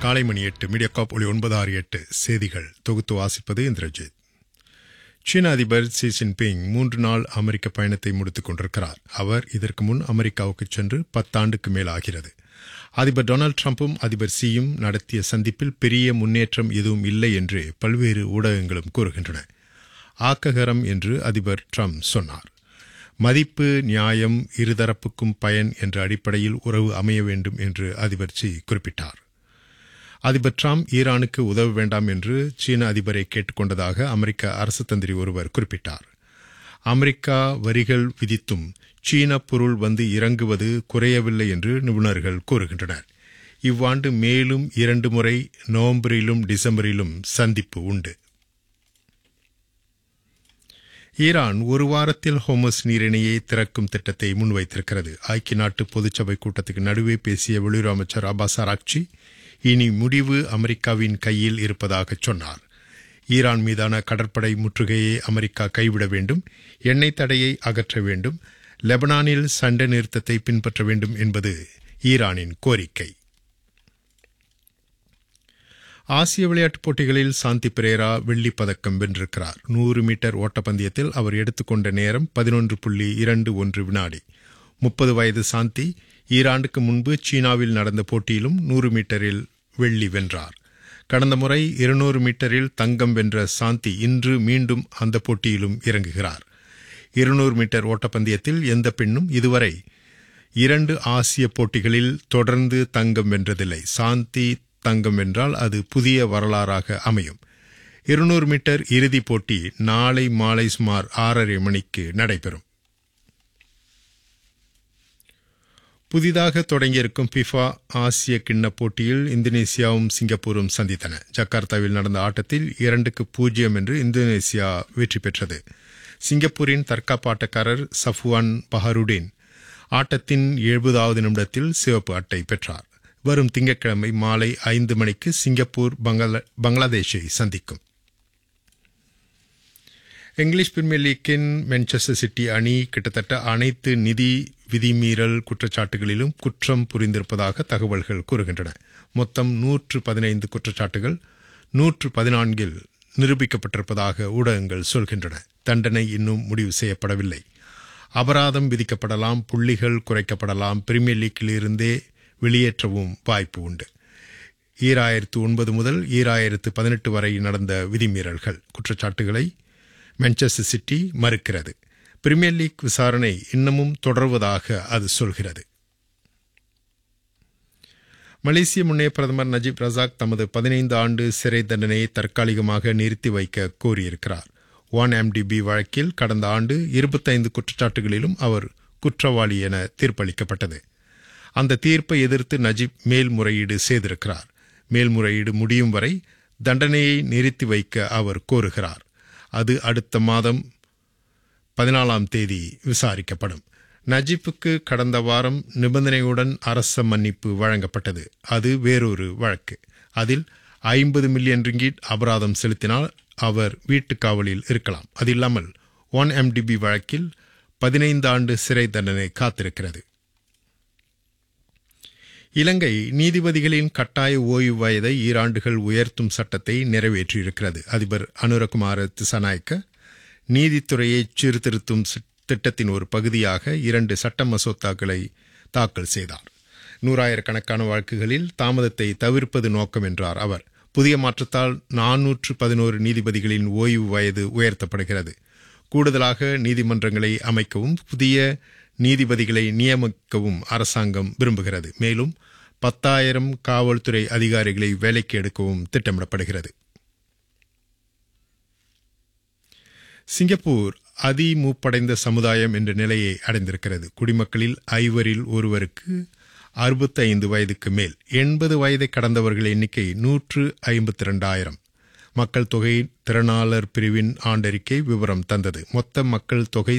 காலை மணி எட்டு மீடியாகாப் ஒளி ஒன்பது ஆறு எட்டு செய்திகள் தொகுத்து வாசிப்பது இந்திரஜித் சீன அதிபர் ஷி ஜின்பிங் மூன்று நாள் அமெரிக்க பயணத்தை முடித்துக் கொண்டிருக்கிறார் அவர் இதற்கு முன் அமெரிக்காவுக்கு சென்று பத்தாண்டுக்கு மேல் ஆகிறது அதிபர் டொனால்டு டிரம்பும் அதிபர் சியும் நடத்திய சந்திப்பில் பெரிய முன்னேற்றம் எதுவும் இல்லை என்று பல்வேறு ஊடகங்களும் கூறுகின்றன ஆக்ககரம் என்று அதிபர் ட்ரம்ப் சொன்னார் மதிப்பு நியாயம் இருதரப்புக்கும் பயன் என்ற அடிப்படையில் உறவு அமைய வேண்டும் என்று அதிபர் சி குறிப்பிட்டார் அதிபர் ட்ரம்ப் ஈரானுக்கு உதவ வேண்டாம் என்று சீன அதிபரை கேட்டுக்கொண்டதாக அமெரிக்க அரசு தந்திரி ஒருவர் குறிப்பிட்டார் அமெரிக்கா வரிகள் விதித்தும் சீன பொருள் வந்து இறங்குவது குறையவில்லை என்று நிபுணர்கள் கூறுகின்றனர் இவ்வாண்டு மேலும் இரண்டு முறை நவம்பரிலும் டிசம்பரிலும் சந்திப்பு உண்டு ஈரான் ஒரு வாரத்தில் ஹோமஸ் நீரிணையை திறக்கும் திட்டத்தை முன்வைத்திருக்கிறது ஐக்கிய நாட்டு பொதுச்சபை கூட்டத்துக்கு நடுவே பேசிய வெளியுறவு அமைச்சர் அப்பாஸ் அராக்சி இனி முடிவு அமெரிக்காவின் கையில் இருப்பதாக சொன்னார் ஈரான் மீதான கடற்படை முற்றுகையை அமெரிக்கா கைவிட வேண்டும் எண்ணெய் தடையை அகற்ற வேண்டும் லெபனானில் சண்டை நிறுத்தத்தை பின்பற்ற வேண்டும் என்பது ஈரானின் கோரிக்கை ஆசிய விளையாட்டுப் போட்டிகளில் சாந்தி பிரேரா வெள்ளிப் பதக்கம் வென்றிருக்கிறார் நூறு மீட்டர் ஓட்டப்பந்தயத்தில் அவர் எடுத்துக்கொண்ட நேரம் பதினொன்று புள்ளி இரண்டு ஒன்று வினாடி முப்பது வயது சாந்தி ஈராண்டுக்கு முன்பு சீனாவில் நடந்த போட்டியிலும் நூறு மீட்டரில் வெள்ளி வென்றார் கடந்த முறை இருநூறு மீட்டரில் தங்கம் வென்ற சாந்தி இன்று மீண்டும் அந்த போட்டியிலும் இறங்குகிறார் இருநூறு மீட்டர் ஓட்டப்பந்தயத்தில் எந்த பெண்ணும் இதுவரை இரண்டு ஆசிய போட்டிகளில் தொடர்ந்து தங்கம் வென்றதில்லை சாந்தி தங்கம் வென்றால் அது புதிய வரலாறாக அமையும் இருநூறு மீட்டர் இறுதிப் போட்டி நாளை மாலை சுமார் ஆறரை மணிக்கு நடைபெறும் புதிதாக தொடங்கியிருக்கும் பிஃபா ஆசிய கிண்ண போட்டியில் இந்தோனேசியாவும் சிங்கப்பூரும் சந்தித்தன ஜக்கார்த்தாவில் நடந்த ஆட்டத்தில் இரண்டுக்கு பூஜ்ஜியம் என்று இந்தோனேசியா வெற்றி பெற்றது சிங்கப்பூரின் தற்காப்பு ஆட்டக்காரர் சஃப்வான் பஹருடீன் ஆட்டத்தின் எழுபதாவது நிமிடத்தில் சிவப்பு அட்டை பெற்றார் வரும் திங்கட்கிழமை மாலை ஐந்து மணிக்கு சிங்கப்பூர் பங்களாதேஷை சந்திக்கும் இங்கிலீஷ் பிரீமியர் லீக்கின் மான்செஸ்டர் சிட்டி அணி கிட்டத்தட்ட அனைத்து நிதி விதிமீறல் குற்றச்சாட்டுகளிலும் குற்றம் புரிந்திருப்பதாக தகவல்கள் கூறுகின்றன மொத்தம் நூற்று பதினைந்து குற்றச்சாட்டுகள் நூற்று பதினான்கில் நிரூபிக்கப்பட்டிருப்பதாக ஊடகங்கள் சொல்கின்றன தண்டனை இன்னும் முடிவு செய்யப்படவில்லை அபராதம் விதிக்கப்படலாம் புள்ளிகள் குறைக்கப்படலாம் பிரீமியர் லீக்கிலிருந்தே வெளியேற்றவும் வாய்ப்பு உண்டு ஈராயிரத்து ஒன்பது முதல் ஈராயிரத்து பதினெட்டு வரை நடந்த விதிமீறல்கள் குற்றச்சாட்டுகளை மான்செஸ்டர் சிட்டி மறுக்கிறது பிரீமியர் லீக் விசாரணை இன்னமும் தொடர்வதாக அது சொல்கிறது மலேசிய முன்னைய பிரதமர் நஜீப் ரசாக் தமது பதினைந்து ஆண்டு சிறை தண்டனையை தற்காலிகமாக நிறுத்தி வைக்க கோரியிருக்கிறார் ஒன் எம்டிபி வழக்கில் கடந்த ஆண்டு இருபத்தைந்து குற்றச்சாட்டுகளிலும் அவர் குற்றவாளி என தீர்ப்பளிக்கப்பட்டது அந்த தீர்ப்பை எதிர்த்து நஜீப் மேல்முறையீடு செய்திருக்கிறார் மேல்முறையீடு முடியும் வரை தண்டனையை நிறுத்தி வைக்க அவர் கோருகிறார் அது அடுத்த மாதம் பதினாலாம் தேதி விசாரிக்கப்படும் நஜீப்புக்கு கடந்த வாரம் நிபந்தனையுடன் அரச மன்னிப்பு வழங்கப்பட்டது அது வேறொரு வழக்கு அதில் ஐம்பது மில்லியன் ரிங்கிட் அபராதம் செலுத்தினால் அவர் வீட்டுக் காவலில் இருக்கலாம் அது இல்லாமல் ஒன் எம்டிபி வழக்கில் பதினைந்து ஆண்டு சிறை தண்டனை காத்திருக்கிறது இலங்கை நீதிபதிகளின் கட்டாய ஓய்வு வயதை ஈராண்டுகள் உயர்த்தும் சட்டத்தை நிறைவேற்றியிருக்கிறது அதிபர் அனுரகுமார திசாநாயக்க நீதித்துறையை சீர்திருத்தும் திட்டத்தின் ஒரு பகுதியாக இரண்டு சட்ட மசோதாக்களை தாக்கல் செய்தார் நூறாயிரக்கணக்கான வழக்குகளில் தாமதத்தை தவிர்ப்பது நோக்கம் என்றார் அவர் புதிய மாற்றத்தால் நானூற்று பதினோரு நீதிபதிகளின் ஓய்வு வயது உயர்த்தப்படுகிறது கூடுதலாக நீதிமன்றங்களை அமைக்கவும் புதிய நீதிபதிகளை நியமிக்கவும் அரசாங்கம் விரும்புகிறது மேலும் பத்தாயிரம் காவல்துறை அதிகாரிகளை வேலைக்கு எடுக்கவும் திட்டமிடப்படுகிறது சிங்கப்பூர் அதிமூப்படைந்த சமுதாயம் என்ற நிலையை அடைந்திருக்கிறது குடிமக்களில் ஐவரில் ஒருவருக்கு அறுபத்தைந்து வயதுக்கு மேல் எண்பது வயதை கடந்தவர்கள் எண்ணிக்கை நூற்று ஐம்பத்தி இரண்டாயிரம் மக்கள் தொகை திறனாளர் பிரிவின் ஆண்டறிக்கை விவரம் தந்தது மொத்த மக்கள் தொகை